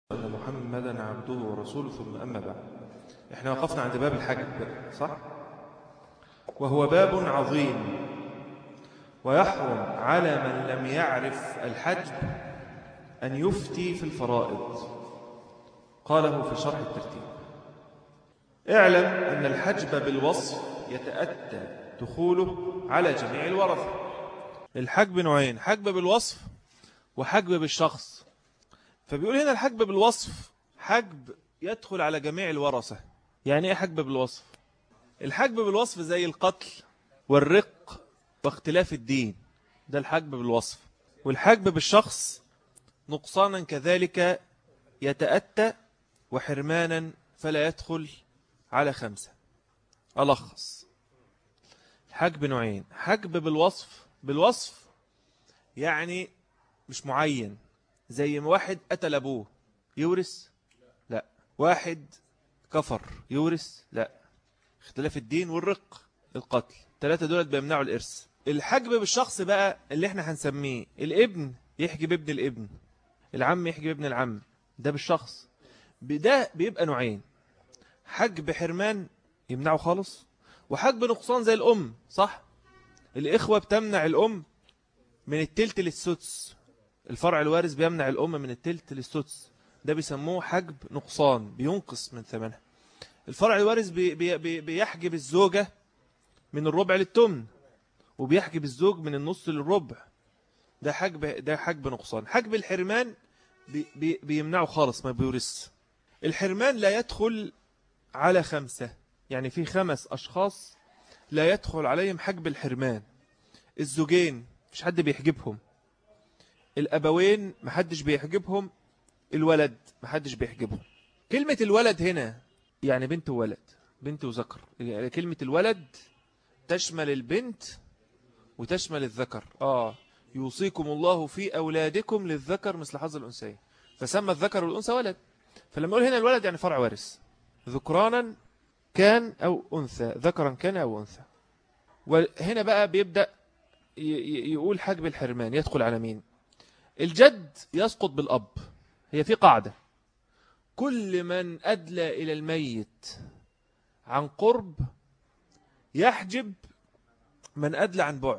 أن محمدا عبده ورسوله ثم أما بعد احنا وقفنا عند باب الحج صح؟ وهو باب عظيم ويحرم على من لم يعرف الحج أن يفتي في الفرائض قاله في شرح الترتيب اعلم أن الحجب بالوصف يتأتى دخوله على جميع الورثة الحجب نوعين حجب بالوصف وحجب بالشخص فبيقول هنا الحجب بالوصف حجب يدخل على جميع الورثة يعني ايه حجب بالوصف الحجب بالوصف زي القتل والرق واختلاف الدين ده الحجب بالوصف والحجب بالشخص نقصانا كذلك يتأتى وحرمانا فلا يدخل على خمسة ألخص حجب نوعين حجب بالوصف بالوصف يعني مش معين زي ما واحد قتل أبوه يورث لا واحد كفر يورث لا اختلاف الدين والرق القتل ثلاثة دولت بيمنعوا الإرث الحجب بالشخص بقى اللي احنا هنسميه الابن يحجب ابن الابن العم يحجب ابن العم ده بالشخص ده بيبقى نوعين حجب حرمان يمنعه خالص وحجب نقصان زي الأم صح الإخوة بتمنع الأم من التلت للسدس الفرع الوارث بيمنع الأم من التلت للسدس ده بيسموه حجب نقصان بينقص من ثمنها الفرع الوارث بي بي بيحجب الزوجة من الربع للتمن وبيحجب الزوج من النص للربع ده حجب ده حجب نقصان حجب الحرمان بي بي بيمنعه خالص ما بيورث الحرمان لا يدخل على خمسة يعني في خمس أشخاص لا يدخل عليهم حجب الحرمان الزوجين مش حد بيحجبهم الأبوين محدش بيحجبهم الولد محدش بيحجبهم كلمة الولد هنا يعني بنت وولد بنت وذكر يعني كلمة الولد تشمل البنت وتشمل الذكر آه يوصيكم الله في أولادكم للذكر مثل حظ الأنثيين فسمى الذكر والأنثى ولد فلما يقول هنا الولد يعني فرع وارث ذكرانا كان أو أنثى ذكرا كان أو أنثى وهنا بقى بيبدأ يقول حجب الحرمان يدخل على مين الجد يسقط بالأب هي في قاعدة كل من أدلى إلى الميت عن قرب يحجب من أدلى عن بعد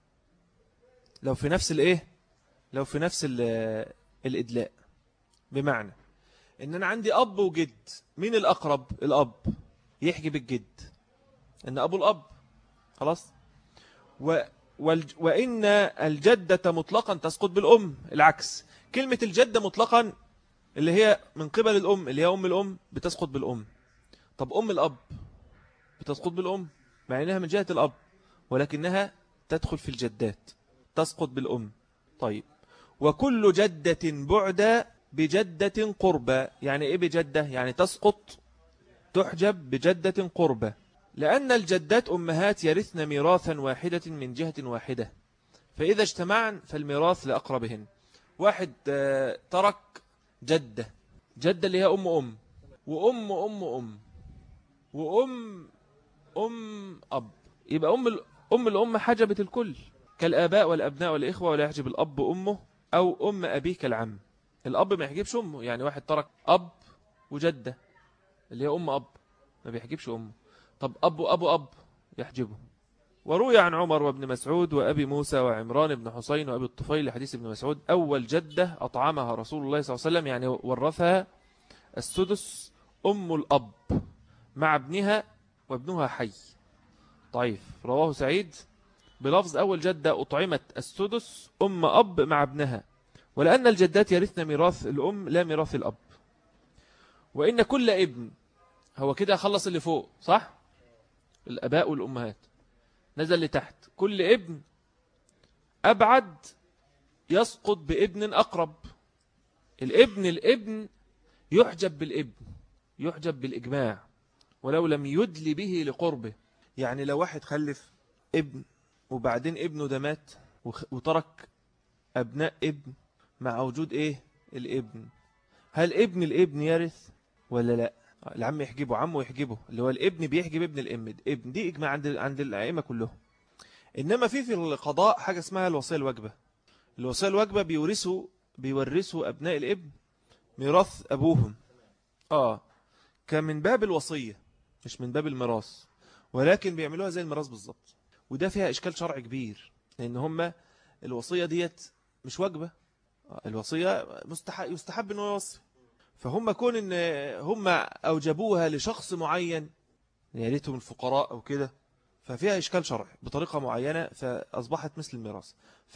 لو في نفس الايه لو في نفس الإدلاء بمعنى ان انا عندي اب وجد مين الاقرب الاب يحجب الجد ان ابو الاب خلاص و وإن الجدة مطلقا تسقط بالأم العكس كلمة الجدة مطلقا اللي هي من قبل الأم اللي هي أم الأم بتسقط بالأم طب أم الأب بتسقط بالأم مع أنها من جهة الأب ولكنها تدخل في الجدات تسقط بالأم طيب وكل جدة بعد بجدة قربة يعني إيه بجدة يعني تسقط تحجب بجدة قربة لأن الجدات أمهات يرثن ميراثا واحدة من جهة واحدة فإذا اجتمعن فالميراث لأقربهن واحد ترك جدة جدة اللي هي أم أم وأم أم أم وأم أم أب يبقى أم أم الأم حجبت الكل كالآباء والأبناء والإخوة ولا يحجب الأب أمه أو أم أبيه كالعم الأب ما يحجبش أمه يعني واحد ترك أب وجدة اللي هي أم أب ما بيحجبش أمه طب أب وأبو أب يحجبه وروي عن عمر وابن مسعود وأبي موسى وعمران بن حسين وأبي الطفيل لحديث ابن مسعود أول جدة أطعمها رسول الله صلى الله عليه وسلم يعني ورثها السدس أم الأب مع ابنها وابنها حي طيب رواه سعيد بلفظ أول جدة أطعمت السدس أم أب مع ابنها ولأن الجدات يرثن ميراث الأم لا ميراث الأب وإن كل ابن هو كده خلص اللي فوق صح؟ الأباء والأمهات نزل لتحت كل ابن أبعد يسقط بابن أقرب الابن الابن يحجب بالابن يحجب بالإجماع ولو لم يدلي به لقربه يعني لو واحد خلف ابن وبعدين ابنه ده مات وترك أبناء ابن مع وجود إيه الابن هل ابن الابن يرث ولا لا العم يحجبه عمه يحجبه اللي هو الابن بيحجب ابن الام ابن دي اجماع عند عند الائمه كلهم انما في في القضاء حاجه اسمها الوصيه الواجبه الوصيه الواجبه بيورثوا بيورثوا ابناء الابن ميراث أبوهم آه كان من باب الوصية مش من باب الميراث ولكن بيعملوها زي الميراث بالظبط وده فيها إشكال شرعي كبير لأن هم الوصية ديت مش واجبة الوصية مستحب يستحب أنه يوصي فهم كون أن هم أوجبوها لشخص معين يا ريتهم الفقراء أو كده ففيها إشكال شرعي بطريقة معينة فأصبحت مثل الميراث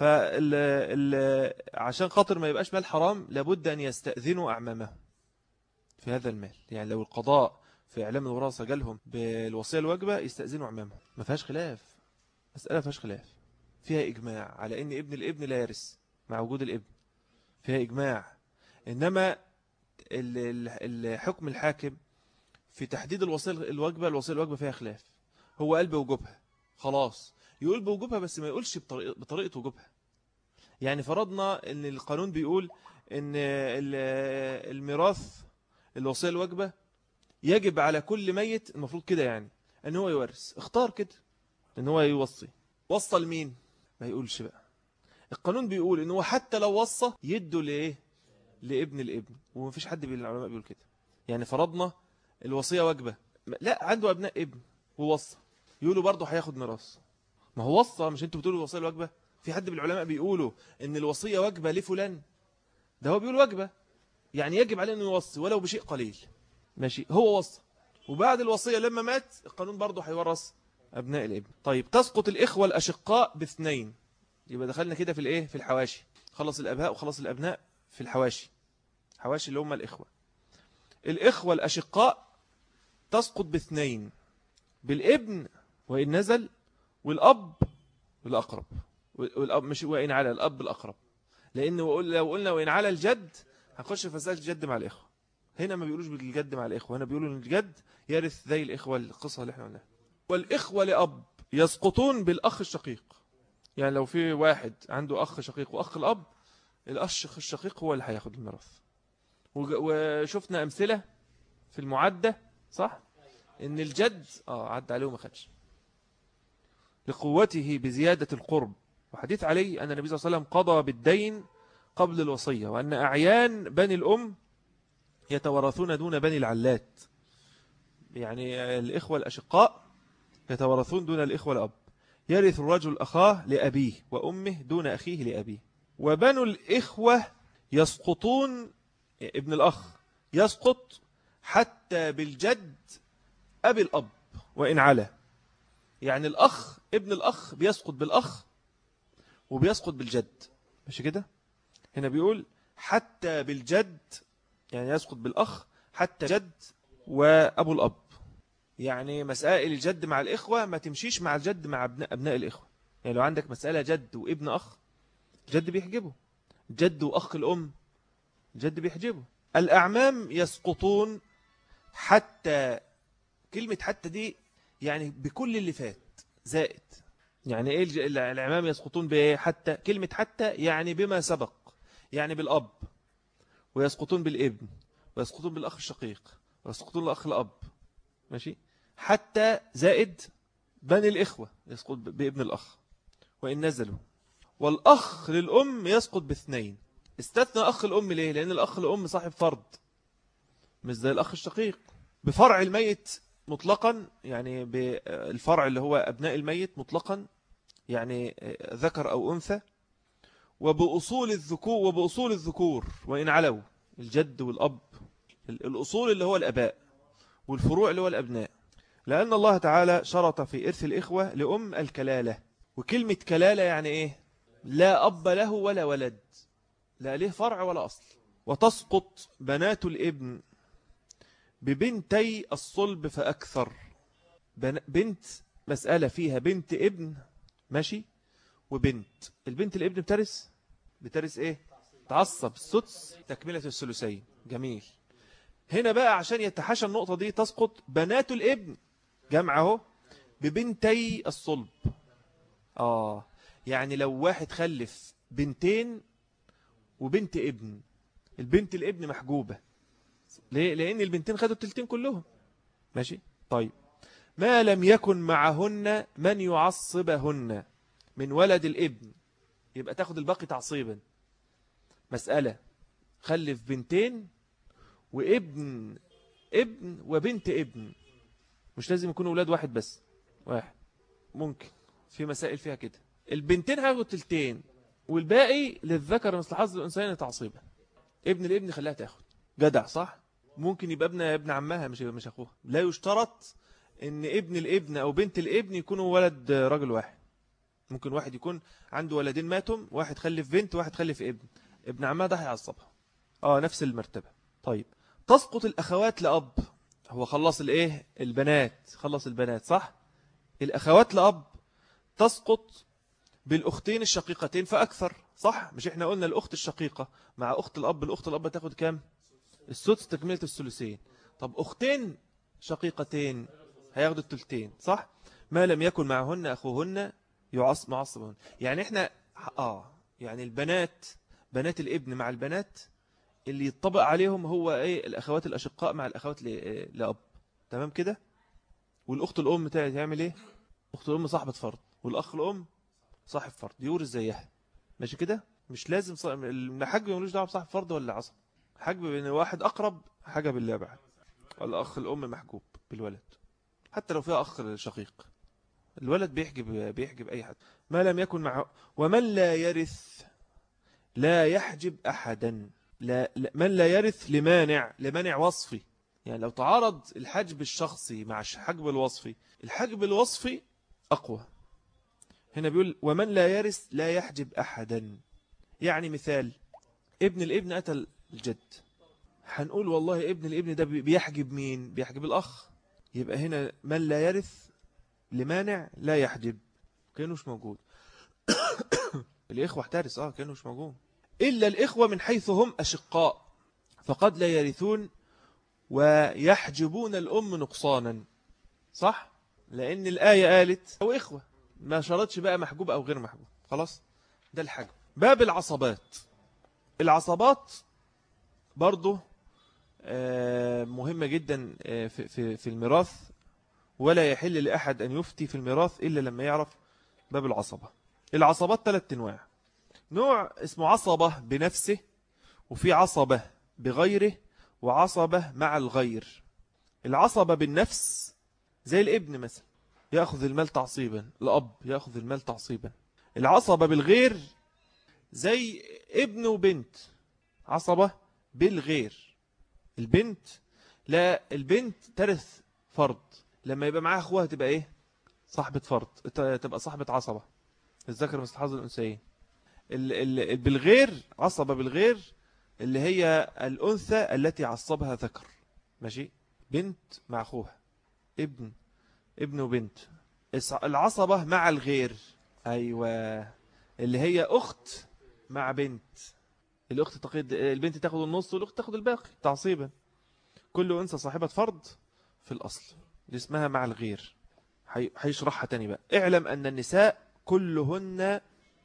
فعشان خاطر ما يبقاش مال حرام لابد أن يستأذنوا أعمامهم في هذا المال يعني لو القضاء في إعلام الوراثة جالهم بالوصية الواجبة يستأذنوا أعمامهم ما فيهاش خلاف مسألة فيهاش خلاف فيها إجماع على أن ابن الابن لا يرث مع وجود الابن فيها إجماع إنما الحكم الحاكم في تحديد الوصية الواجبة الوصية الواجبة فيها خلاف هو قال بوجوبها خلاص يقول بوجوبها بس ما يقولش بطريقة, بطريقة وجوبها يعني فرضنا ان القانون بيقول ان الميراث الوصية الواجبة يجب على كل ميت المفروض كده يعني ان هو يورث اختار كده ان هو يوصي وصى لمين ما يقولش بقى القانون بيقول ان هو حتى لو وصى يده لايه لابن الابن ومفيش حد من العلماء بيقول كده يعني فرضنا الوصية واجبة لا عنده ابناء ابن ووصى يقولوا برضه هياخد ميراث ما هو وصى مش انتوا بتقولوا الوصية الواجبة في حد من العلماء بيقولوا ان الوصية واجبة لفلان ده هو بيقول واجبة يعني يجب عليه انه يوصي ولو بشيء قليل ماشي هو وصى وبعد الوصية لما مات القانون برضه هيورث أبناء الابن طيب تسقط الإخوة الأشقاء باثنين يبقى دخلنا كده في الإيه في الحواشي خلص الأباء وخلص الأبناء في الحواشي حواشي اللي هم الإخوة الإخوة الأشقاء تسقط باثنين بالابن وإن نزل والأب والأقرب والأب مش وإن على الأب الأقرب لأن لو قلنا وإن على الجد هنخش في مسألة الجد مع الإخوة هنا ما بيقولوش بالجد مع الإخوة هنا بيقولوا أن الجد يرث ذي الإخوة القصة اللي احنا قلناها والإخوة لأب يسقطون بالأخ الشقيق يعني لو في واحد عنده أخ شقيق وأخ الأب الأخ الشقيق هو اللي هياخد الميراث وشفنا أمثلة في المعدة صح إن الجد آه عد عليه وما خدش لقوته بزيادة القرب وحديث علي أن النبي صلى الله عليه وسلم قضى بالدين قبل الوصية وأن أعيان بني الأم يتورثون دون بني العلات يعني الإخوة الأشقاء يتورثون دون الإخوة الأب يرث الرجل أخاه لأبيه وأمه دون أخيه لأبيه وبنو الإخوة يسقطون ابن الأخ يسقط حتى بالجد أبي الأب وإن على يعني الأخ ابن الأخ بيسقط بالأخ وبيسقط بالجد ماشي كده هنا بيقول حتى بالجد يعني يسقط بالأخ حتى جد وأبو الأب يعني مسائل الجد مع الإخوة ما تمشيش مع الجد مع أبناء, أبناء الإخوة يعني لو عندك مسألة جد وابن أخ جد بيحجبه جد وأخ الأم جد بيحجبه الأعمام يسقطون حتى كلمة حتى دي يعني بكل اللي فات زائد يعني إيه الأعمام يسقطون بإيه حتى كلمة حتى يعني بما سبق يعني بالأب ويسقطون بالابن ويسقطون بالأخ الشقيق ويسقطون الأخ الأب ماشي حتى زائد بني الإخوة يسقط بابن الأخ وإن نزلوا والأخ للأم يسقط باثنين استثنى أخ الأم ليه؟ لأن الأخ الأم صاحب فرض مش زي الأخ الشقيق بفرع الميت مطلقا يعني بالفرع اللي هو أبناء الميت مطلقا يعني ذكر أو أنثى وبأصول الذكور وبأصول الذكور وإن علوا الجد والأب الأصول اللي هو الأباء والفروع اللي هو الأبناء لأن الله تعالى شرط في إرث الإخوة لأم الكلالة وكلمة كلالة يعني إيه لا أب له ولا ولد لا له فرع ولا أصل وتسقط بنات الابن ببنتي الصلب فأكثر بنت مسألة فيها بنت ابن ماشي وبنت البنت الابن بترس بترس ايه تعصب السدس تكملة الثلثين جميل هنا بقى عشان يتحاشى النقطة دي تسقط بنات الابن جمعه ببنتي الصلب آه يعني لو واحد خلف بنتين وبنت ابن البنت الابن محجوبة ليه؟ لأن البنتين خدوا التلتين كلهم ماشي طيب ما لم يكن معهن من يعصبهن من ولد الابن يبقى تاخد الباقي تعصيبا مسألة خلف بنتين وابن ابن وبنت ابن مش لازم يكونوا أولاد واحد بس واحد ممكن في مسائل فيها كده البنتين هياخدوا تلتين والباقي للذكر مثل حظ الأنثيين تعصيبا ابن الابن خلاها تاخد جدع صح ممكن يبقى ابن ابن عمها مش مش اخوها لا يشترط ان ابن الابن او بنت الابن يكونوا ولد راجل واحد ممكن واحد يكون عنده ولدين ماتهم واحد خلف بنت واحد خلف ابن ابن عمها ده هيعصبها اه نفس المرتبة طيب تسقط الاخوات لاب هو خلص الايه البنات خلص البنات صح الاخوات لاب تسقط بالاختين الشقيقتين فاكثر صح مش احنا قلنا الاخت الشقيقة مع اخت الاب الاخت الاب تاخد كام السدس تكملة الثلثين طب اختين شقيقتين هياخدوا التلتين صح ما لم يكن معهن اخوهن يعص معصبهن يعني احنا اه يعني البنات بنات الابن مع البنات اللي يطبق عليهم هو ايه الاخوات الاشقاء مع الاخوات لاب تمام كده والاخت الام تعمل ايه اخت الام صاحبه فرض والاخ الام صاحب فرض يورث زيها ماشي كده مش لازم ص... الحج ملوش دعوه بصاحب فرض ولا عصب حجب بين واحد اقرب حاجه بالله بعد الاخ الام محجوب بالولد حتى لو فيها اخ شقيق الولد بيحجب بيحجب اي حد ما لم يكن معه ومن لا يرث لا يحجب احدا لا, لا من لا يرث لمانع لمانع وصفي يعني لو تعارض الحجب الشخصي مع الحجب الوصفي الحجب الوصفي أقوى هنا بيقول ومن لا يرث لا يحجب أحدا يعني مثال ابن الابن أتى الجد هنقول والله ابن الابن ده بيحجب مين بيحجب الأخ يبقى هنا من لا يرث لمانع لا يحجب كأنه موجود الإخوة احترس آه كأنه موجود إلا الإخوة من حيث هم أشقاء فقد لا يرثون ويحجبون الأم نقصانا صح؟ لأن الآية قالت أو إخوة ما شرطش بقى محجوب أو غير محجوب خلاص ده الحجب باب العصبات العصبات برضو آه، مهمة جدا آه، في في الميراث ولا يحل لأحد أن يفتي في الميراث إلا لما يعرف باب العصبة العصبات ثلاث أنواع نوع اسمه عصبة بنفسه وفي عصبة بغيره وعصبة مع الغير العصبة بالنفس زي الابن مثلا يأخذ المال تعصيبا الأب يأخذ المال تعصيبا العصبة بالغير زي ابن وبنت عصبة بالغير البنت لا البنت ترث فرض لما يبقى معاها أخوها تبقى إيه صاحبة فرض تبقى صاحبة عصبة الذكر مستحظ الأنسيين بالغير عصبة بالغير اللي هي الأنثى التي عصبها ذكر ماشي بنت مع أخوها ابن ابن وبنت العصبة مع الغير أيوة اللي هي أخت مع بنت الأخت تقيد البنت تاخد النص والأخت تاخد الباقي تعصيبا كل أنثى صاحبة فرض في الأصل اللي اسمها مع الغير هيشرحها تاني بقى اعلم أن النساء كلهن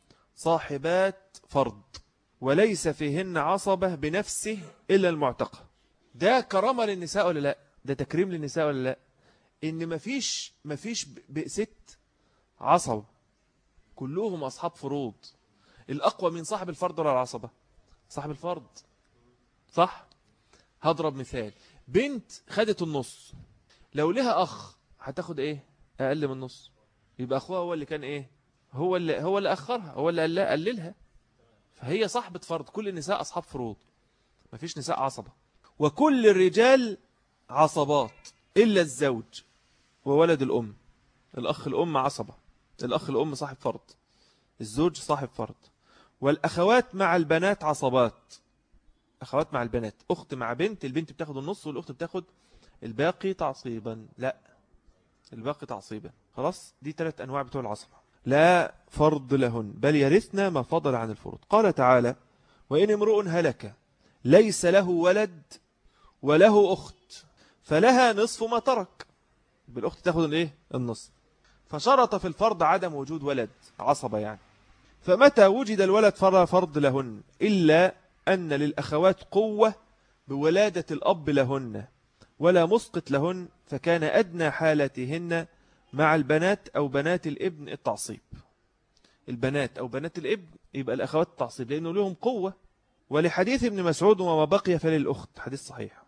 صاحبات فرض وليس فيهن عصبة بنفسه إلا المعتقة ده كرامة للنساء ولا لا ده تكريم للنساء ولا لا إن مفيش, مفيش ست عصب كلهم أصحاب فروض الأقوى من صاحب الفرض ولا العصبة صاحب الفرض صح هضرب مثال بنت خدت النص لو لها أخ هتاخد إيه أقل من النص يبقى أخوها هو اللي كان إيه هو اللي, هو اللي أخرها هو اللي قللها فهي صاحبة فرض كل النساء أصحاب فروض مفيش نساء عصبة وكل الرجال عصبات إلا الزوج وولد الأم الأخ الأم عصبة الأخ الأم صاحب فرض الزوج صاحب فرض والأخوات مع البنات عصبات أخوات مع البنات أخت مع بنت البنت بتاخد النص والأخت بتاخد الباقي تعصيبا لا الباقي تعصيبا خلاص دي ثلاث أنواع بتوع العصبة لا فرض لهن بل يرثنا ما فضل عن الفروض قال تعالى وإن امرؤ هلك ليس له ولد وله أخت فلها نصف ما ترك بالأخت تأخذ الايه النصف فشرط في الفرض عدم وجود ولد عصبة يعني فمتى وجد الولد فلا فرض لهن إلا أن للأخوات قوة بولادة الأب لهن ولا مسقط لهن فكان أدنى حالتهن مع البنات أو بنات الابن التعصيب البنات أو بنات الابن يبقى الأخوات التعصيب لأنه لهم قوة ولحديث ابن مسعود وما بقي فللأخت حديث صحيح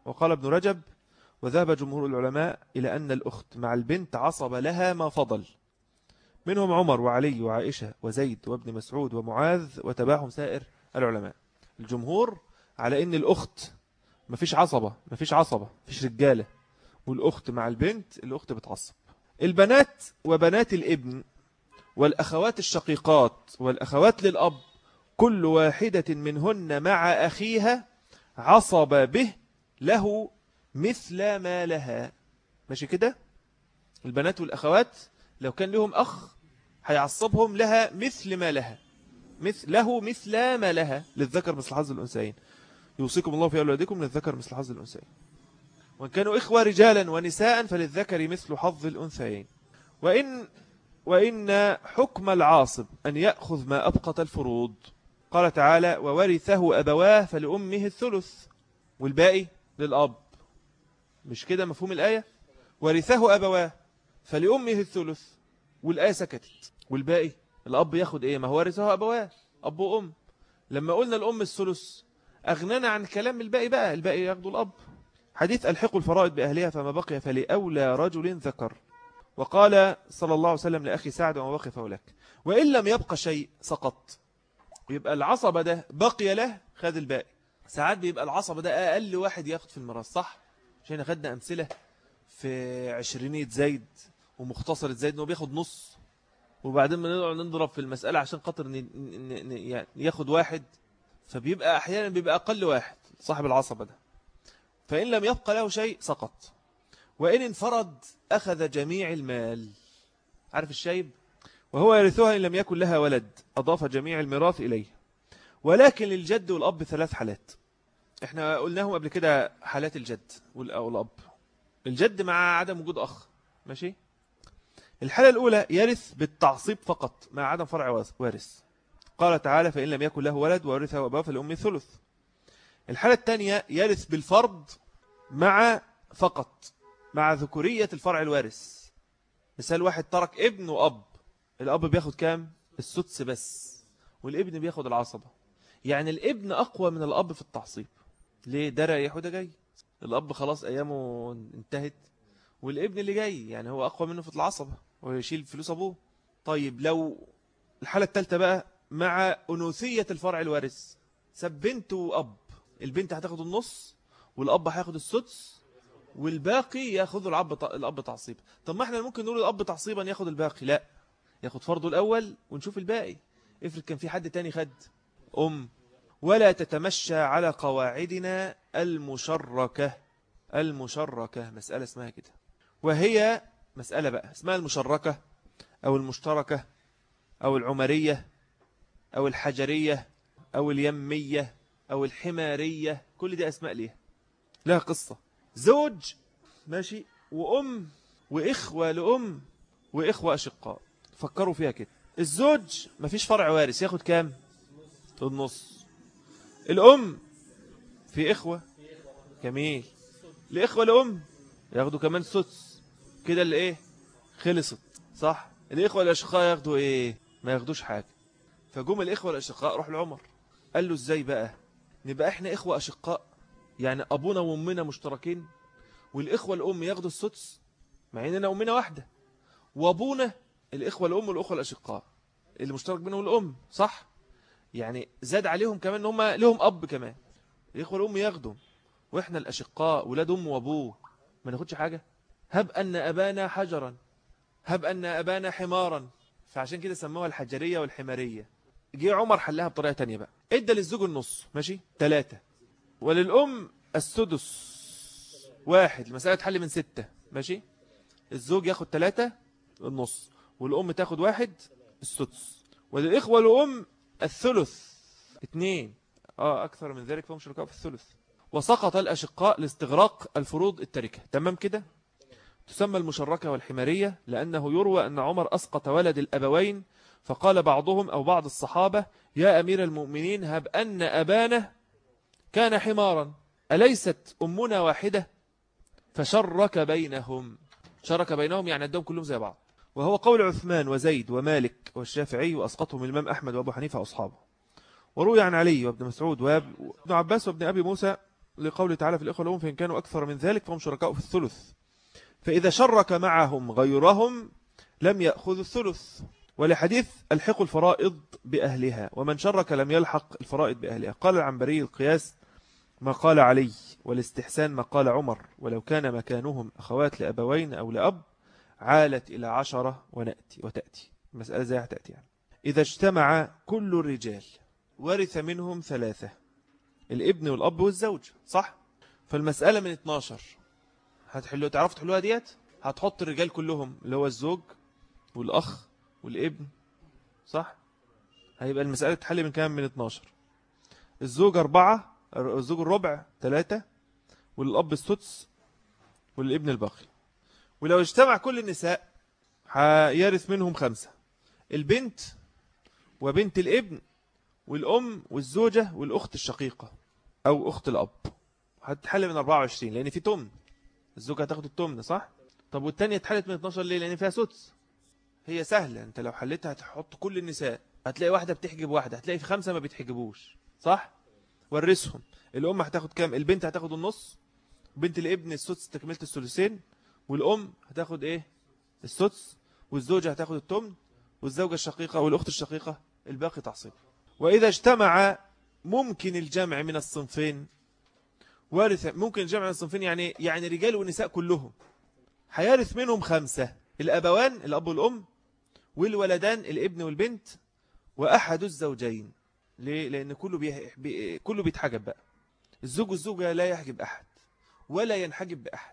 وقال ابن رجب وذهب جمهور العلماء إلى أن الأخت مع البنت عصب لها ما فضل منهم عمر وعلي وعائشة وزيد وابن مسعود ومعاذ وتباهم سائر العلماء الجمهور على أن الأخت مفيش عصبة مفيش عصبة مفيش رجالة والأخت مع البنت الأخت بتعصب البنات وبنات الابن والأخوات الشقيقات والأخوات للأب كل واحدة منهن مع أخيها عصب به له مثل ما لها ماشي كده البنات والأخوات لو كان لهم أخ هيعصبهم لها مثل ما لها مثل له مثل ما لها للذكر مثل حظ الأنثيين يوصيكم الله في أولادكم للذكر مثل حظ الأنثيين وإن كانوا إخوة رجالا ونساء فللذكر مثل حظ الأنثيين وإن وإن حكم العاصب أن يأخذ ما أبقت الفروض قال تعالى وورثه أبواه فلأمه الثلث والباقي للأب مش كده مفهوم الآية ورثه أبواه فلأمه الثلث والآية سكتت والباقي الأب ياخد إيه ما هو ورثه أبواه أب وأم لما قلنا الأم الثلث أغنانا عن كلام الباقي بقى الباقي ياخدوا الأب حديث الحق الفرائض بأهلها فما بقي فلأولى رجل ذكر وقال صلى الله عليه وسلم لأخي سعد وما بقي فولك وإن لم يبقى شيء سقط يبقى العصب ده بقي له خد الباقي ساعات بيبقى العصب ده أقل واحد ياخد في المراس صح عشان خدنا أمثلة في عشرينية زيد ومختصرة زيد انه بياخد نص وبعدين بنقعد نضرب في المسألة عشان خاطر يعني ياخد واحد فبيبقى أحيانا بيبقى أقل واحد صاحب العصبة ده فإن لم يبقى له شيء سقط وإن انفرد أخذ جميع المال عارف الشيب وهو يرثها إن لم يكن لها ولد أضاف جميع الميراث إليه ولكن للجد والأب ثلاث حالات احنا قلناهم قبل كده حالات الجد والأب الجد مع عدم وجود أخ ماشي الحالة الأولى يرث بالتعصيب فقط مع عدم فرع وارث قال تعالى فإن لم يكن له ولد وورثه أباه فالأم ثلث الحالة الثانية يرث بالفرض مع فقط مع ذكورية الفرع الوارث مثال واحد ترك ابن وأب الأب بياخد كام السدس بس والابن بياخد العصبة يعني الابن أقوى من الأب في التعصيب ليه ده رايح وده جاي الأب خلاص أيامه انتهت والابن اللي جاي يعني هو أقوى منه في العصبة ويشيل فلوس أبوه طيب لو الحالة الثالثة بقى مع أنوثية الفرع الوارث سب بنت وأب البنت هتاخد النص والأب هياخد السدس والباقي ياخذ الأب الأب تعصيب طب ما احنا ممكن نقول الأب تعصيبا ياخد الباقي لا ياخد فرضه الأول ونشوف الباقي افرض كان في حد تاني خد أم ولا تتمشى على قواعدنا المشركة المشركة مسألة اسمها كده وهي مسألة بقى اسمها المشركة أو المشتركة أو العمرية أو الحجرية أو اليمية أو الحمارية كل دي أسماء ليها لها قصة زوج ماشي وأم وإخوة لأم وإخوة أشقاء فكروا فيها كده الزوج مفيش فرع وارث ياخد كام النص الأم في إخوة جميل الإخوة الأم ياخدوا كمان سدس كده اللي إيه خلصت صح الإخوة الأشقاء ياخدوا إيه ما ياخدوش حاجة فجم الإخوة الأشقاء روح لعمر قال له إزاي بقى نبقى إحنا إخوة أشقاء يعني أبونا وأمنا مشتركين والإخوة الأم ياخدوا السدس مع إننا أمنا واحدة وأبونا الإخوة الأم والأخوة الأشقاء اللي مشترك بينهم الأم صح يعني زاد عليهم كمان ان هم لهم أب كمان الإخوة الأم ياخدوا وإحنا الأشقاء ولاد أم وأبوه ما ناخدش حاجة هب أن أبانا حجرا هب أن أبانا حمارا فعشان كده سموها الحجرية والحمارية جه عمر حلها بطريقة تانية بقى ادى للزوج النص ماشي ثلاثة وللأم السدس واحد المسألة تحل من ستة ماشي الزوج ياخد ثلاثة النص والأم تاخد واحد السدس وللإخوة الأم الثلث اثنين آه أكثر من ذلك فهم شركاء في الثلث وسقط الأشقاء لاستغراق الفروض التركة تمام كده تسمى المشركة والحمارية لأنه يروى أن عمر أسقط ولد الأبوين فقال بعضهم أو بعض الصحابة يا أمير المؤمنين هب أن أبانه كان حمارا أليست أمنا واحدة فشرك بينهم شرك بينهم يعني عندهم كلهم زي بعض وهو قول عثمان وزيد ومالك والشافعي وأسقطهم الإمام أحمد وأبو حنيفة وأصحابه وروي عن علي وابن مسعود وابن عباس وابن أبي موسى لقوله تعالى في الإخوة لهم فإن كانوا أكثر من ذلك فهم شركاء في الثلث فإذا شرك معهم غيرهم لم يأخذ الثلث ولحديث الحق الفرائض بأهلها ومن شرك لم يلحق الفرائض بأهلها قال العنبري القياس ما قال علي والاستحسان ما قال عمر ولو كان مكانهم أخوات لأبوين أو لأب عالت إلى عشرة ونأتي وتأتي مسألة زي تأتي يعني. إذا اجتمع كل الرجال ورث منهم ثلاثة الابن والأب والزوج صح؟ فالمسألة من 12 هتحلوا تعرفوا تحلوها ديت هتحط الرجال كلهم اللي هو الزوج والأخ والابن صح؟ هيبقى المسألة تحل من كام من 12 الزوج أربعة الزوج الربع ثلاثة والأب السدس والابن الباقي ولو اجتمع كل النساء هيرث منهم خمسة البنت وبنت الابن والأم والزوجة والأخت الشقيقة أو أخت الأب هتحل من 24 لأن في تمن الزوجة هتاخد التمن صح؟ طب والتانية اتحلت من 12 ليه؟ لأن فيها سدس هي سهلة انت لو حلتها هتحط كل النساء هتلاقي واحدة بتحجب واحدة هتلاقي في خمسة ما بتحجبوش صح؟ ورثهم الأم هتاخد كام؟ البنت هتاخد النص بنت الابن السدس تكملة الثلثين والأم هتاخد إيه؟ السدس والزوجة هتاخد التمن والزوجة الشقيقة والأخت الشقيقة الباقي تعصيب وإذا اجتمع ممكن الجمع من الصنفين وارث ممكن الجمع من الصنفين يعني يعني رجال ونساء كلهم هيرث منهم خمسة الأبوان الأب والأم والولدان الابن والبنت وأحد الزوجين ليه؟ لأن كله, بيه... بي... كله بيتحجب بقى الزوج والزوجة لا يحجب أحد ولا ينحجب بأحد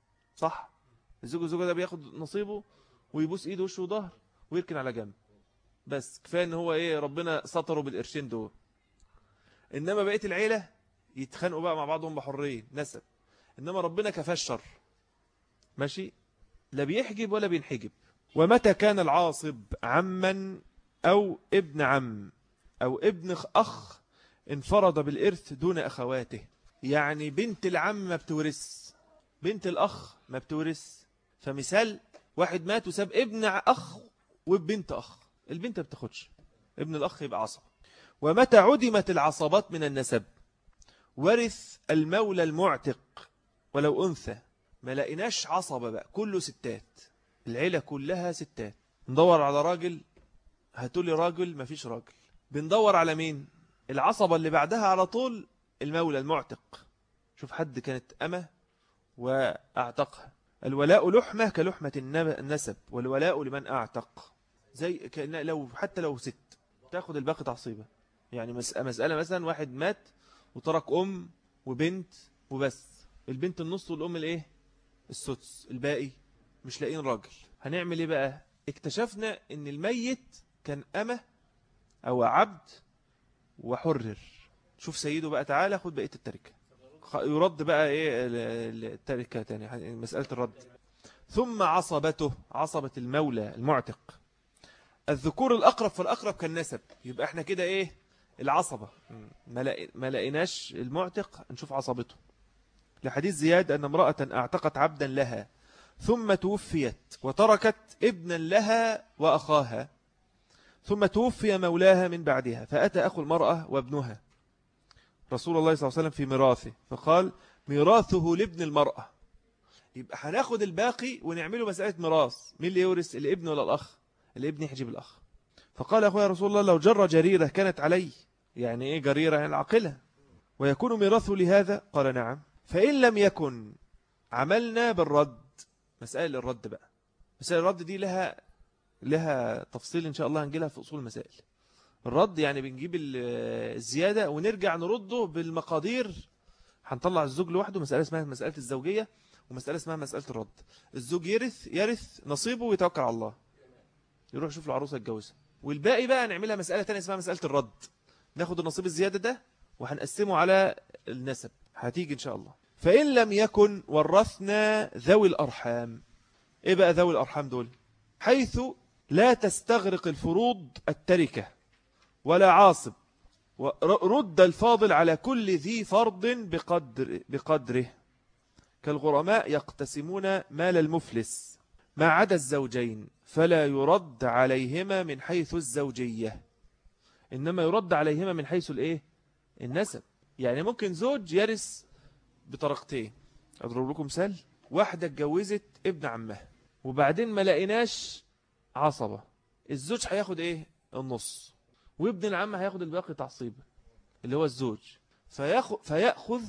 صح الزوج والزوجة ده بياخد نصيبه ويبوس إيده وشه وظهر ويركن على جنب بس كفاية ان هو ايه ربنا سطره بالقرشين دول انما بقية العيلة يتخانقوا بقى مع بعضهم بحرية نسب انما ربنا كفاه الشر ماشي لا بيحجب ولا بينحجب ومتى كان العاصب عما أو ابن عم أو ابن أخ انفرد بالإرث دون أخواته يعني بنت العم ما بتورث بنت الأخ ما بتورث فمثال واحد مات وساب ابن أخ وبنت أخ البنت ما بتاخدش ابن الأخ يبقى عصب ومتى عدمت العصبات من النسب ورث المولى المعتق ولو أنثى ما لقيناش عصبة بقى كله ستات العيلة كلها ستات ندور على راجل هتقولي راجل مفيش راجل بندور على مين العصبة اللي بعدها على طول المولى المعتق شوف حد كانت أمة وأعتقها الولاء لحمة كلحمة النسب والولاء لمن أعتق زي لو حتى لو ست تاخد الباقي تعصيبة يعني مسألة مثلا واحد مات وترك أم وبنت وبس البنت النص والأم الايه السدس الباقي مش لاقيين راجل هنعمل ايه بقى اكتشفنا ان الميت كان أمة أو عبد وحرر شوف سيده بقى تعالى خد بقية التركة يرد بقى ايه التركة تاني مسألة الرد ثم عصبته عصبة المولى المعتق الذكور الأقرب فالأقرب كالنسب يبقى احنا كده ايه العصبة ما لقيناش المعتق نشوف عصبته لحديث زياد أن امرأة اعتقت عبدا لها ثم توفيت وتركت ابنا لها وأخاها ثم توفي مولاها من بعدها فأتى أخو المرأة وابنها رسول الله صلى الله عليه وسلم في ميراثه فقال ميراثه لابن المرأة يبقى هناخد الباقي ونعمله مسألة ميراث مين اللي يورث الابن ولا الأخ الابن يحجب الأخ فقال أخويا رسول الله لو جر جريرة كانت علي يعني إيه جريرة يعني العقلة ويكون ميراثه لهذا قال نعم فإن لم يكن عملنا بالرد مسائل الرد بقى مسائل الرد دي لها لها تفصيل إن شاء الله هنجيلها في أصول المسائل الرد يعني بنجيب الزيادة ونرجع نرده بالمقادير هنطلع الزوج لوحده مسألة اسمها مسألة الزوجية ومسألة اسمها مسألة الرد الزوج يرث يرث نصيبه ويتوكل على الله يروح يشوف العروسة يتجوزها والباقي بقى نعملها مسألة تانية اسمها مسألة الرد ناخد النصيب الزيادة ده وهنقسمه على النسب هتيجي إن شاء الله فإن لم يكن ورثنا ذوي الأرحام إيه بقى ذوي الأرحام دول حيث لا تستغرق الفروض التركة ولا عاصب رد الفاضل على كل ذي فرض بقدر بقدره كالغرماء يقتسمون مال المفلس ما عدا الزوجين فلا يرد عليهما من حيث الزوجية إنما يرد عليهما من حيث الإيه؟ النسب يعني ممكن زوج يرث بطريقتين أضرب لكم مثال واحدة اتجوزت ابن عمها وبعدين ما لقيناش عصبة الزوج هياخد ايه النص وابن العم هياخد الباقي تعصيبا اللي هو الزوج فياخذ, فيأخذ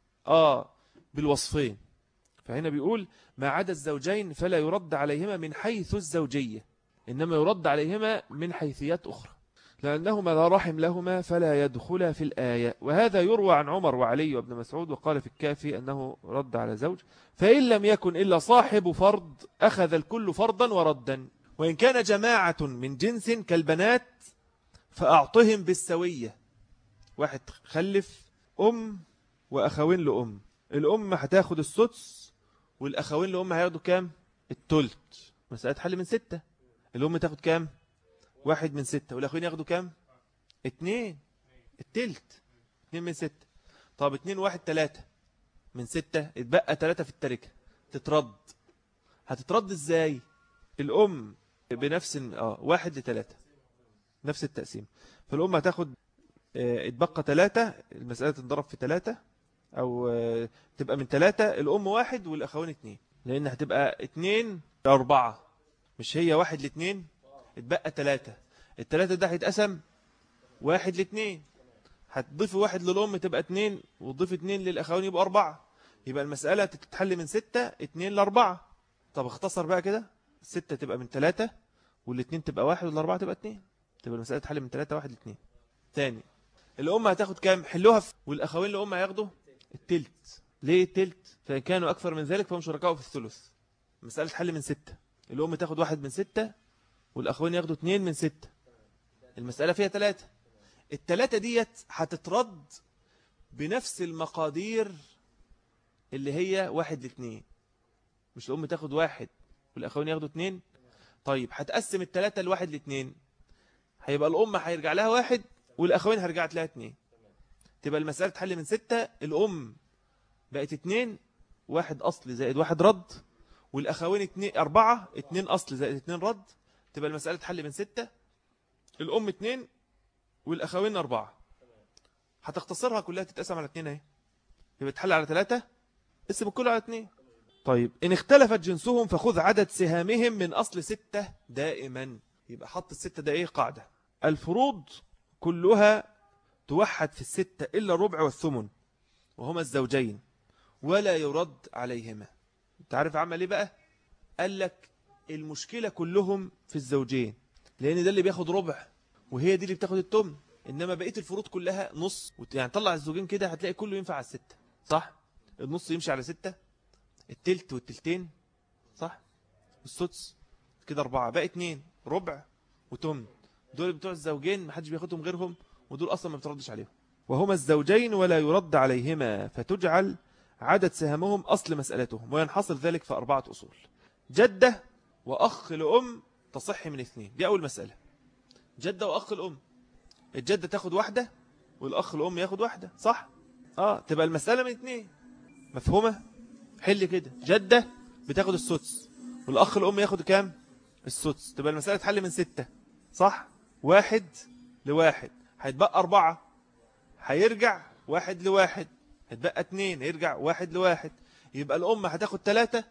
آه بالوصفين فهنا بيقول ما عدا الزوجين فلا يرد عليهما من حيث الزوجية إنما يرد عليهما من حيثيات أخرى لأنهما لا رحم لهما فلا يدخل في الآية وهذا يروى عن عمر وعلي وابن مسعود وقال في الكافي أنه رد على زوج فإن لم يكن إلا صاحب فرض أخذ الكل فرضا وردا وإن كان جماعة من جنس كالبنات فأعطهم بالسوية واحد خلف أم وأخوين لأم الأم هتاخد السدس والأخوين لأم هياخدوا كام التلت مسألة حل من ستة الأم تاخد كام واحد من ستة والأخوين ياخدوا كام اتنين التلت اتنين من ستة طب اتنين واحد تلاتة من ستة اتبقى تلاتة في التركة تترد هتترد ازاي الأم بنفس اه واحد لتلاتة نفس التقسيم فالأم هتاخد اه اتبقى تلاتة المسألة تنضرب في تلاتة أو اه تبقى من تلاتة الأم واحد والأخوين اتنين لأن هتبقى اتنين لأربعة مش هي واحد لاتنين اتبقى تلاتة التلاتة ده هيتقسم واحد لاتنين هتضيف واحد للأم تبقى اتنين وتضيف اتنين للأخوين يبقى أربعة يبقى المسألة تتحل من ستة اتنين لأربعة طب اختصر بقى كده ستة تبقى من تلاتة والاتنين تبقى واحد والأربعة تبقى اتنين تبقى المسألة تتحل من تلاتة واحد لاتنين تاني الأم هتاخد كام حلوها في والأخوين الأم هياخدوا التلت ليه التلت فإن كانوا أكثر من ذلك فهم شركاء في الثلث المسألة تحل من ستة الأم تاخد واحد من ستة والأخوين ياخدوا اتنين من ستة المسألة فيها تلاتة التلاتة ديت هتترد بنفس المقادير اللي هي واحد لاتنين مش الأم تاخد واحد والأخوين ياخدوا اتنين طيب هتقسم التلاتة لواحد لاتنين هيبقى الأم هيرجع لها واحد والأخوين هرجعت لها اتنين تبقى المسألة تحل من ستة الأم بقت اتنين واحد أصل زائد واحد رد والأخوين اتنين أربعة اتنين أصل زائد اتنين رد تبقى المسألة تحل من ستة الأم اتنين والأخوين أربعة هتختصرها كلها تتقسم على اتنين اهي يبقى تحل على ثلاثة اسم الكل على اتنين طيب إن اختلفت جنسهم فخذ عدد سهامهم من أصل ستة دائما يبقى حط الستة ده إيه قاعدة الفروض كلها توحد في الستة إلا الربع والثمن وهما الزوجين ولا يرد عليهما تعرف عمل إيه بقى قال لك المشكلة كلهم في الزوجين لأن ده اللي بياخد ربع وهي دي اللي بتاخد التمن إنما بقية الفروض كلها نص يعني طلع الزوجين كده هتلاقي كله ينفع على الستة صح النص يمشي على ستة التلت والتلتين صح السدس كده أربعة بقى اتنين ربع وتمن دول بتوع الزوجين محدش بياخدهم غيرهم ودول أصلا ما بتردش عليهم وهما الزوجين ولا يرد عليهما فتجعل عدد سهمهم أصل مسألتهم وينحصر ذلك في أربعة أصول جدة وأخ لأم تصح من اثنين دي أول مسألة جدة وأخ الأم الجدة تاخد واحدة والأخ الأم ياخد واحدة صح؟ آه تبقى المسألة من اثنين مفهومة؟ حل كده جدة بتاخد السدس والأخ الأم ياخد كام؟ السدس تبقى المسألة تحل من ستة صح؟ واحد لواحد هيتبقى أربعة هيرجع واحد لواحد هيتبقى اتنين هيرجع واحد لواحد يبقى الأم هتاخد تلاتة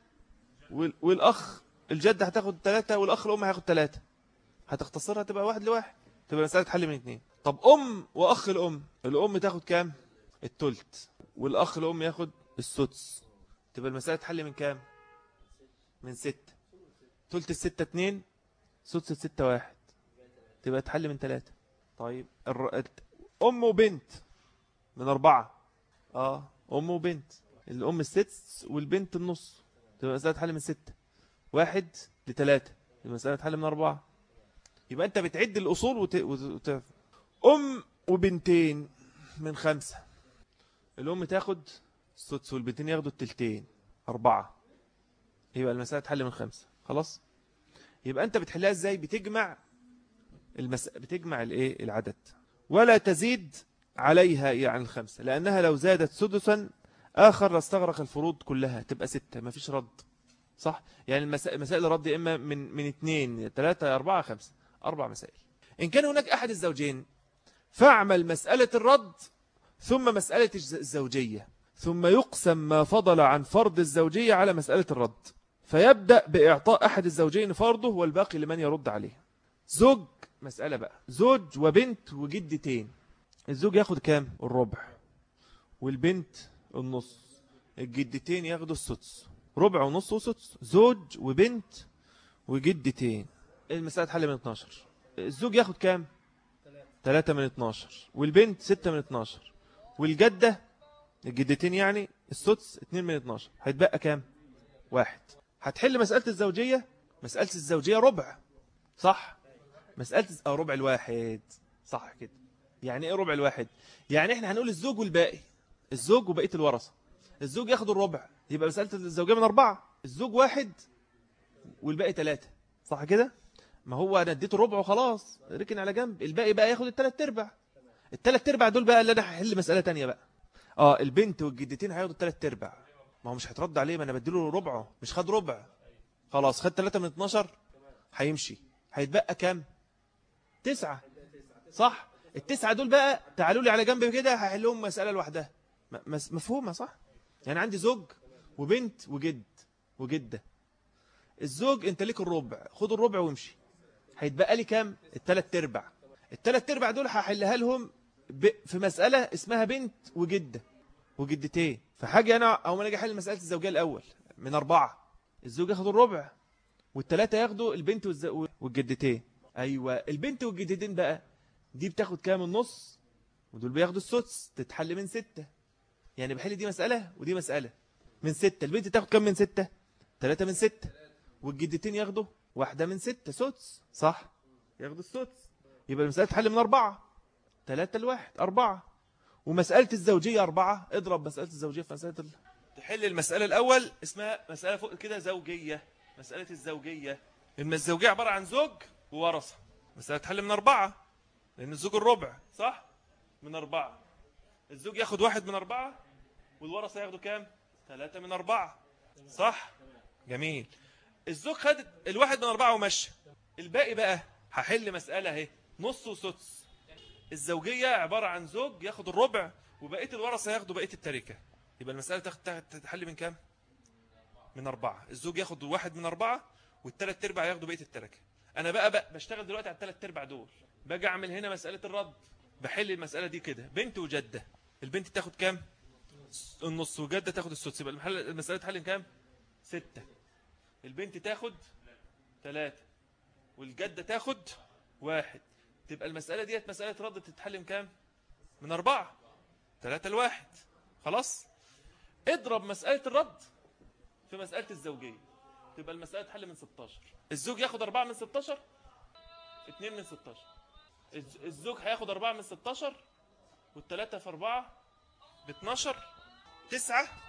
والأخ الجدة هتاخد ثلاثة والأخ الأم هياخد ثلاثة هتختصرها تبقى واحد لواحد تبقى مسألة حل من اثنين طب أم وأخ الأم الأم تاخد كام التلت والأخ الأم ياخد السدس تبقى المسألة حل من كام من ستة تلت الستة اتنين سدس الستة واحد تبقى تحل من ثلاثة طيب الر... أم وبنت من أربعة آه أم وبنت الأم السدس والبنت النص تبقى مسألة حل من ستة واحد لثلاثة المسألة تحل من أربعة يبقى أنت بتعد الأصول وت... وت... أم وبنتين من خمسة الأم تاخد السدس والبنتين ياخدوا التلتين أربعة يبقى المسألة تحل من خمسة خلاص يبقى أنت بتحلها إزاي بتجمع المس... بتجمع الإيه العدد ولا تزيد عليها يعني الخمسة لأنها لو زادت سدسا آخر لاستغرق الفروض كلها تبقى ستة ما فيش رد صح يعني مسائل الرد إما من من اثنين ثلاثة أربعة خمسة أربع مسائل إن كان هناك أحد الزوجين فاعمل مسألة الرد ثم مسألة الزوجية ثم يقسم ما فضل عن فرض الزوجية على مسألة الرد فيبدأ بإعطاء أحد الزوجين فرضه والباقي لمن يرد عليه زوج مسألة بقى زوج وبنت وجدتين الزوج ياخد كام الربع والبنت النص الجدتين ياخدوا السدس ربع ونص وسدس زوج وبنت وجدتين المسألة تحل من 12 الزوج ياخد كام 3 من 12 والبنت 6 من 12 والجدة الجدتين يعني السدس 2 من 12 هيتبقى كام واحد هتحل مسألة الزوجية مسألة الزوجية ربع صح مسألة أو ربع الواحد صح كده يعني ايه ربع الواحد يعني احنا هنقول الزوج والباقي الزوج وبقية الورثة الزوج ياخد الربع يبقى مسألة الزوجية من أربعة الزوج واحد والباقي ثلاثة صح كده ما هو انا اديته ربع وخلاص ركن على جنب الباقي بقى ياخد الثلاث ارباع الثلاث ارباع دول بقى اللي انا هحل مسألة تانية بقى اه البنت والجدتين هياخدوا الثلاث ارباع ما هو مش هيترد عليه ما انا بديله ربعه مش خد ربع خلاص خد 3 من 12 هيمشي هيتبقى كام تسعة صح التسعة دول بقى تعالوا لي على جنب كده هحلهم مسألة لوحدها مفهومة صح يعني عندي زوج وبنت وجد وجدة الزوج انت ليك الربع خد الربع وامشي هيتبقى لي كام التلات ارباع التلات ارباع دول هحلها لهم في مسألة اسمها بنت وجدة وجدتين فحاجة أنا أو ما نجي أحل مسألة الزوجية الأول من أربعة الزوج ياخد الربع والتلاتة ياخدوا البنت والجدتين أيوة البنت والجدتين بقى دي بتاخد كام النص ودول بياخدوا السدس تتحل من ستة يعني بحل دي مسألة ودي مسألة من ستة البنت تاخد كام من ستة تلاتة من ستة والجدتين ياخدوا واحدة من ستة سدس صح ياخدوا السدس يبقى المسألة تحل من أربعة تلاتة لواحد أربعة ومسألة الزوجية أربعة اضرب مسألة الزوجية في مسألة ال... تحل المسألة الأول اسمها مسألة فوق كده زوجية مسألة الزوجية إن الزوجية عبارة عن زوج وورثة مسألة تحل من أربعة لأن الزوج الربع صح من أربعة الزوج ياخد واحد من أربعة والورثة ياخدوا كام ثلاثة من أربعة صح جميل الزوج خد الواحد من أربعة ومشى الباقي بقى هحل مسألة اهي نص وسدس الزوجية عبارة عن زوج ياخد الربع وبقية الورثة ياخدوا بقية التركة يبقى المسألة تتحل من كام من أربعة الزوج ياخد واحد من أربعة والثلاث ارباع ياخدوا بقية التركة أنا بقى, بقى بشتغل دلوقتي على الثلاث ارباع دول باجي أعمل هنا مسألة الرد بحل المسألة دي كده بنت وجدة البنت تاخد كام النص وجدة تاخد السدس يبقى المسألة تحل كام ستة البنت تاخد ثلاثة والجدة تاخد واحد تبقى المسألة ديت مسألة رد تتحل كام من أربعة ثلاثة لواحد خلاص اضرب مسألة الرد في مسألة الزوجية تبقى المسألة تحل من 16 الزوج ياخد أربعة من 16 اتنين من 16 الزوج هياخد أربعة من 16 والثلاثة في أربعة ب 12 تسعة